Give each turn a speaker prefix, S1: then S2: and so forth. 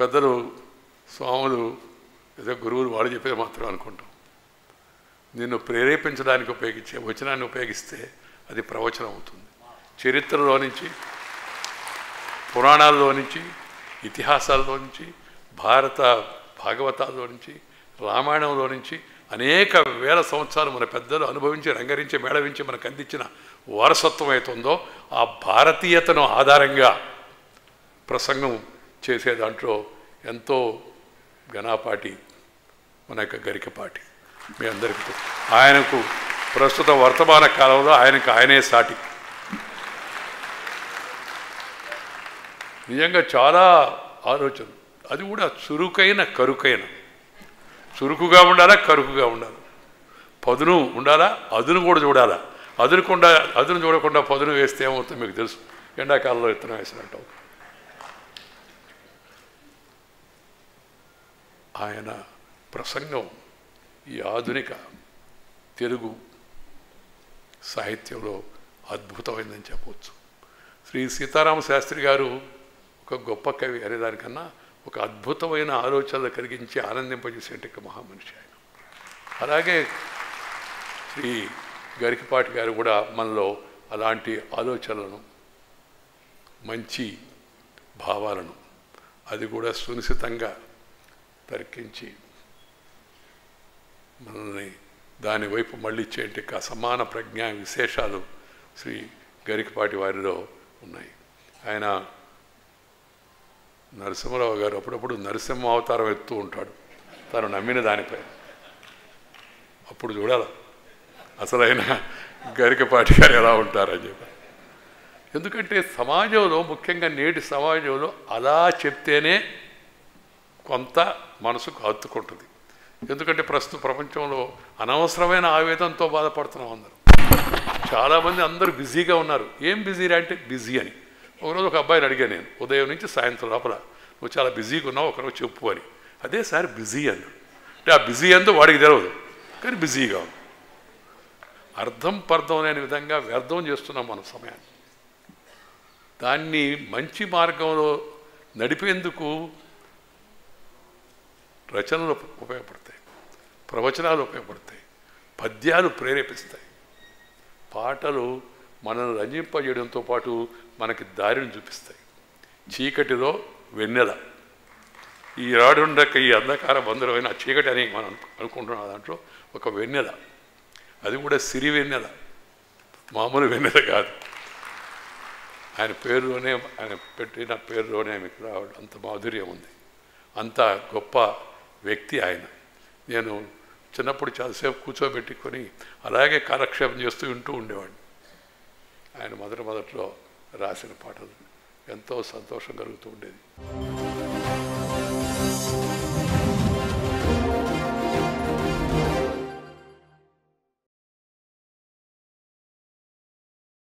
S1: పెద్దలు స్వాములు ఏదో గురువులు వాళ్ళు చెప్పేది మాత్రం అనుకుంటాం నిన్ను ప్రేరేపించడానికి ఉపయోగించే వచనాన్ని ఉపయోగిస్తే అది ప్రవచనం అవుతుంది చరిత్రలో నుంచి పురాణాల్లో నుంచి ఇతిహాసాల్లో నుంచి భారత భాగవతాల్లో నుంచి రామాయణంలో నుంచి అనేక వేల సంవత్సరాలు మన పెద్దలు అనుభవించి రంగరించి మేళవించి మనకు అందించిన వారసత్వం అవుతుందో ఆ భారతీయతను ఆధారంగా ప్రసంగం చేసే దాంట్లో ఎంతో ఘనాపాటి మన యొక్క గరికపాటి మీ అందరికీ తెలుసు. ఆయనకు ప్రస్తుత వర్తమాన కాలంలో ఆయనకు ఆయనే సాటి నిజంగా చాలా ఆలోచన అది కూడా చురుకైన కరుకైన చురుకుగా ఉండాలా కరుకుగా ఉండాలి పదును ఉండాలా అదును కూడా చూడాలా అదునుకుండా అదును చూడకుండా పదును వేస్తే ఏమవుతుందో మీకు తెలుసు ఎండాకాలంలో విత్తనం వేసినట్టు అవుతుంది. ఆయన ప్రసంగం ఈ ఆధునిక తెలుగు సాహిత్యంలో అద్భుతమైందని చెప్పవచ్చు శ్రీ సీతారామ శాస్త్రి గారు ఒక గొప్ప కవి అనేదానికన్నా ఒక అద్భుతమైన ఆలోచనలు కలిగించి ఆనందింపజేసేట మహామనిషి ఆయన అలాగే శ్రీ గరికపాటి గారు కూడా మనలో అలాంటి ఆలోచనలను మంచి భావాలను అది కూడా సునిశ్చితంగా తర్కించి మనల్ని దాని వైపు మళ్ళించేంటి కా సమాన ప్రజ్ఞా విశేషాలు శ్రీ గరికపాటి వారిలో ఉన్నాయి ఆయన నరసింహరావు గారు అప్పుడప్పుడు నరసింహ అవతారం ఎత్తూ ఉంటాడు తను నమ్మిన దానిపై అప్పుడు చూడాలి అసలైన గరికపాటి గారు ఎలా ఉంటారని చెప్పి ఎందుకంటే సమాజంలో ముఖ్యంగా నేటి సమాజంలో అలా చెప్తేనే కొంత మనసుకు హత్తుకుంటుంది ఎందుకంటే ప్రస్తుత ప్రపంచంలో అనవసరమైన ఆవేదనతో బాధపడుతున్నాం అందరూ చాలామంది అందరూ బిజీగా ఉన్నారు ఏం బిజీ అంటే బిజీ అని ఒకరోజు ఒక అబ్బాయిని అడిగాను నేను ఉదయం నుంచి సాయంత్రం లోపల నువ్వు చాలా బిజీగా ఉన్నావు ఒకరోజు చెప్పు అని అదే సార్ బిజీ అన్నాడు అంటే ఆ బిజీ అందో వాడికి తెలియదు కానీ బిజీగా ఉంది అర్థం పర్థం లేని విధంగా వ్యర్థం చేస్తున్నాం మన సమయాన్ని దాన్ని మంచి మార్గంలో నడిపేందుకు రచనలు ఉపయోగపడతాయి ప్రవచనాలు ఉపయోగపడతాయి పద్యాలు ప్రేరేపిస్తాయి పాటలు మనల్ని రంజింపజేయడంతో పాటు మనకి దారిని చూపిస్తాయి చీకటిలో వెన్నెల ఈ రాడుండక ఈ అంధకార బంధురమైన ఆ చీకటి అని మనం అనుకుంటున్నాం దాంట్లో ఒక వెన్నెల అది కూడా సిరి వెన్నెల మామూలు వెన్నెల కాదు ఆయన పేరులోనే ఆయన పెట్టిన పేరులోనే మీకు రావడం అంత మాధుర్యం ఉంది అంత గొప్ప వ్యక్తి ఆయన నేను చిన్నప్పుడు చాలాసేపు కూర్చోబెట్టుకొని అలాగే కాలక్షేపం చేస్తూ వింటూ ఉండేవాడిని ఆయన మొదటి మొదట్లో రాసిన పాటలు ఎంతో సంతోషం కలుగుతూ ఉండేది